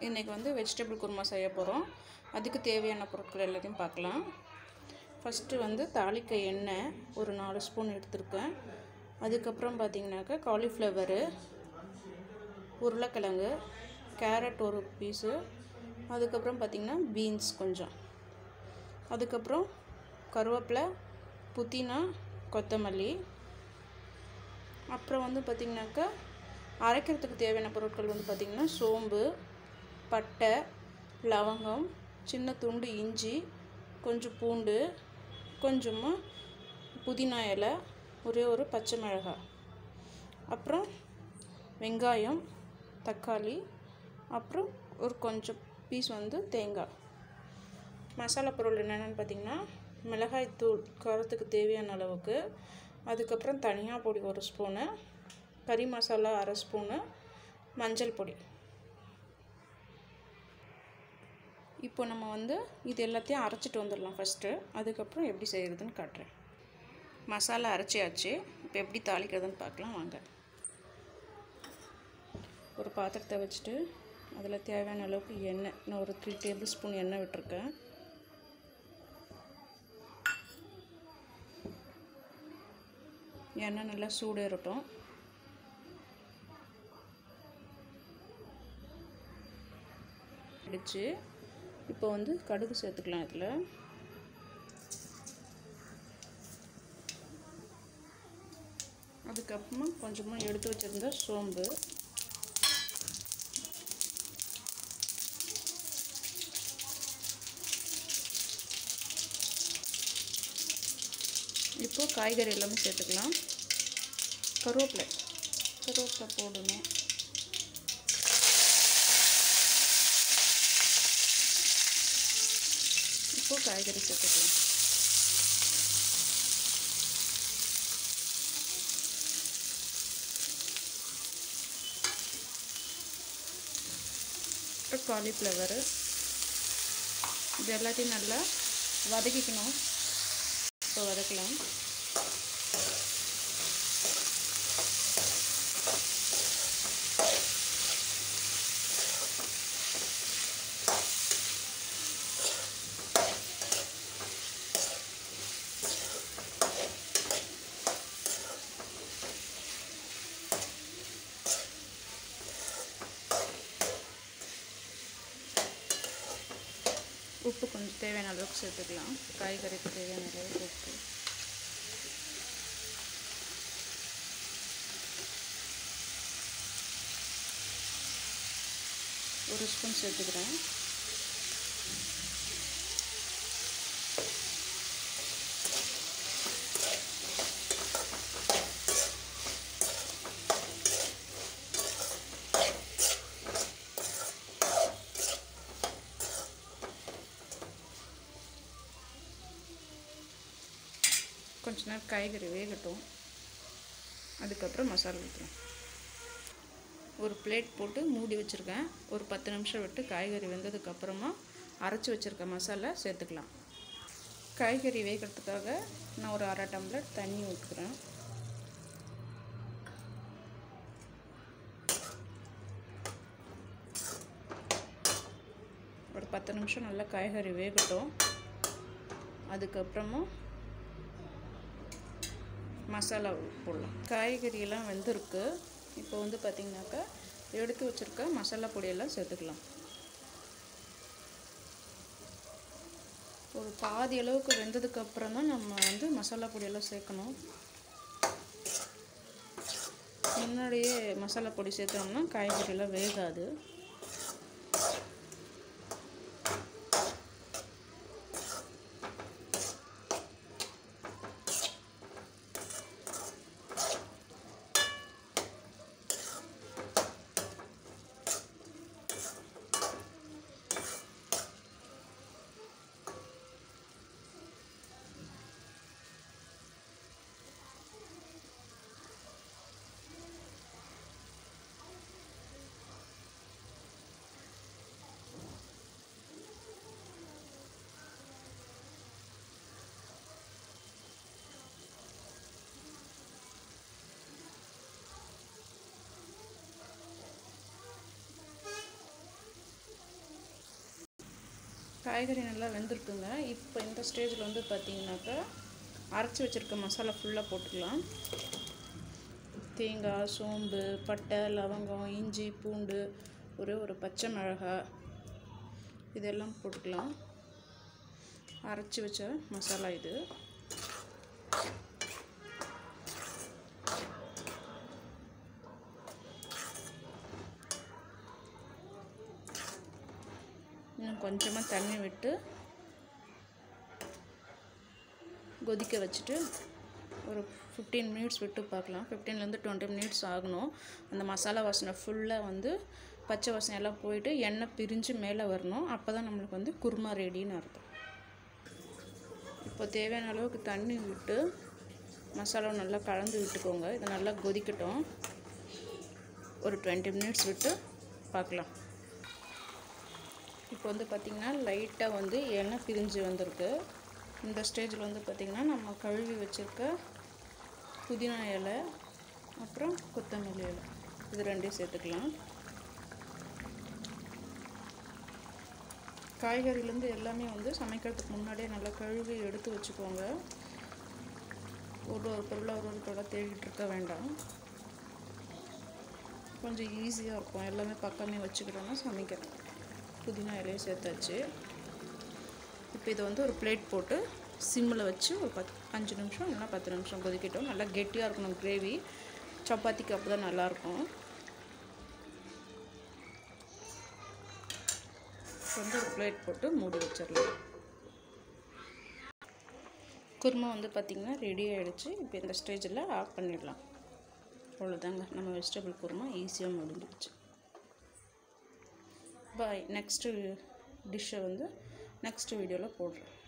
இன்றைக்கி வந்து வெஜிடபிள் குருமா செய்ய போகிறோம் அதுக்கு தேவையான பொருட்கள் எல்லாத்தையும் பார்க்கலாம் ஃபஸ்ட்டு வந்து தாளிக்க எண்ணெய் ஒரு நாலு ஸ்பூன் எடுத்திருக்கேன் அதுக்கப்புறம் பார்த்தீங்கன்னாக்கா காலிஃப்ளவரு உருளைக்கிழங்கு கேரட் ஒரு பீஸு அதுக்கப்புறம் பார்த்திங்கன்னா பீன்ஸ் கொஞ்சம் அதுக்கப்புறம் கருவேப்பிலை புதினா கொத்தமல்லி அப்புறம் வந்து பார்த்திங்கனாக்கா அரைக்கிறதுக்கு தேவையான பொருட்கள் வந்து பார்த்திங்கன்னா சோம்பு பட்டை லவங்கம் சின்ன துண்டு இஞ்சி கொஞ்சம் பூண்டு கொஞ்சமாக புதினா இலை ஒரே ஒரு பச்சை மிளகாய் அப்புறம் வெங்காயம் தக்காளி அப்புறம் ஒரு கொஞ்சம் பீஸ் வந்து தேங்காய் மசாலா பொருள் என்னென்னு பார்த்திங்கன்னா மிளகாய் தூள் காரத்துக்கு தேவையான அளவுக்கு அதுக்கப்புறம் தனியா பொடி ஒரு ஸ்பூனு கறி மசாலா அரை ஸ்பூனு மஞ்சள் பொடி இப்போ நம்ம வந்து இது எல்லாத்தையும் அரைச்சிட்டு வந்துடலாம் ஃபஸ்ட்டு அதுக்கப்புறம் எப்படி செய்கிறதுன்னு காட்டுறேன் மசாலா அரைச்சியாச்சு இப்போ எப்படி தாளிக்கிறதுன்னு பார்க்கலாம் வாங்க ஒரு பாத்திரத்தை வச்சுட்டு அதில் தேவையான அளவுக்கு எண்ணெய் நான் ஒரு த்ரீ டேபிள் ஸ்பூன் எண்ணெய் விட்டுருக்கேன் எண்ணெய் நல்லா சூடேறட்டும் அடிச்சு இப்போ வந்து கடுகு சேர்த்துக்கலாம் இதில் அதுக்கப்புறமா கொஞ்சமாக எடுத்து வச்சுருந்த சோம்பு இப்போது காய்கறி எல்லாமே சேர்த்துக்கலாம் கருவேப்பிலை கருவேப்பிலை போடணும் இப்போது காய்கறி சேர்த்துக்கலாம் அப்புறம் காலிஃப்ளவரு இது எல்லாத்தையும் நல்லா வதக்கிக்கணும் இப்போ வதக்கலாம் உப்பு கொஞ்சம் தேவையான அளவுக்கு சேர்த்துக்கலாம் காய்கறிக்கு தேவையான அளவுக்கு உப்பு ஒரு ஸ்பூன் சேர்த்துக்கிறேன் கொஞ்ச நேரம் காய்கறி வேகட்டும் அதுக்கப்புறம் மசாலா ஊற்றுறேன் ஒரு பிளேட் போட்டு மூடி வச்சுருக்கேன் ஒரு பத்து நிமிஷம் விட்டு காய்கறி வெந்ததுக்கப்புறமா அரைச்சி வச்சுருக்க மசாலா சேர்த்துக்கலாம் காய்கறி வேகிறதுக்காக நான் ஒரு அரை டம்ளர் தண்ணி ஊற்றுக்கிறேன் ஒரு பத்து நிமிஷம் நல்லா காய்கறி வேகட்டும் அதுக்கப்புறமா மசாலா போடலாம் காய்கறியெல்லாம் வெந்திருக்கு இப்போ வந்து பார்த்திங்கனாக்கா எடுத்து வச்சுருக்க மசாலா பொடியெல்லாம் சேர்த்துக்கலாம் ஒரு பாதி அளவுக்கு வெந்ததுக்கு அப்புறம் தான் நம்ம வந்து மசாலா பொடியெல்லாம் சேர்க்கணும் முன்னாடியே மசாலா பொடி சேர்த்தோம்னா காய்கறியெல்லாம் வேகாது காய்கறி நல்லா வெந்திருக்குங்க இப்போ இந்த ஸ்டேஜில் வந்து பார்த்தீங்கன்னாக்கா அரைச்சி வச்சுருக்க மசாலா ஃபுல்லாக போட்டுக்கலாம் தேங்காய் சோம்பு பட்டை லவங்கம் இஞ்சி பூண்டு ஒரே ஒரு பச்சை மிளகாய் இதெல்லாம் போட்டுக்கலாம் அரைச்சி வச்ச மசாலா இது இன்னும் கொஞ்சமாக தண்ணி விட்டு கொதிக்க வச்சுட்டு ஒரு ஃபிஃப்டீன் மினிட்ஸ் விட்டு பார்க்கலாம் ஃபிஃப்டீன்லேருந்து டுவெண்ட்டி மினிட்ஸ் ஆகணும் அந்த மசாலா வாசனை ஃபுல்லாக வந்து பச்சை வாசனை எல்லாம் போயிட்டு எண்ணெய் பிரிஞ்சு மேலே வரணும் அப்போ தான் நம்மளுக்கு வந்து குருமா ரெடின்னு அர்த்தம் இப்போ தேவையான அளவுக்கு தண்ணி விட்டு மசாலாவை நல்லா கலந்து விட்டுக்கோங்க இதை நல்லா கொதிக்கட்டும் ஒரு டுவெண்ட்டி மினிட்ஸ் விட்டு பார்க்கலாம் இப்போ வந்து பார்த்திங்கன்னா லைட்டாக வந்து எண்ணெய் பிரிஞ்சு வந்திருக்கு இந்த ஸ்டேஜில் வந்து பார்த்திங்கன்னா நம்ம கழுவி வச்சுருக்க புதினா இலை அப்புறம் கொத்தமல்லி இலை இது ரெண்டையும் சேர்த்துக்கலாம் காய்கறிலேருந்து எல்லாமே வந்து சமைக்கிறதுக்கு முன்னாடியே நல்லா கழுவி எடுத்து வச்சுக்கோங்க ஒரு ஒரு பொருளாக ஒரு ஒரு பொருளாக தேடிட்டு இருக்க வேண்டாம் கொஞ்சம் ஈஸியாக இருக்கும் எல்லாமே பக்கமே வச்சுக்கிட்டோம்னா சமைக்கிறது புதினா இலையும் சேர்த்தாச்சு இப்போ இதை வந்து ஒரு பிளேட் போட்டு சிம்மில் வச்சு ஒரு பத் அஞ்சு நிமிஷம் இல்லைனா பத்து நிமிஷம் கொதிக்கட்டும் நல்லா கெட்டியாக இருக்கணும் கிரேவி சப்பாத்திக்கு அப்போ தான் நல்லாயிருக்கும் வந்து ஒரு பிளேட் போட்டு மூடி வச்சிடலாம் குருமா வந்து பார்த்திங்கன்னா ரெடி ஆகிடுச்சு இப்போ இந்த ஸ்டேஜில் ஆஃப் பண்ணிடலாம் அவ்வளோதாங்க நம்ம வெஜிடபிள் குருமா ஈஸியாக முடிஞ்சிடுச்சு பாய் நெக்ஸ்ட்டு டிஷ்ஷை வந்து நெக்ஸ்ட் வீடியோவில் போடுறேன்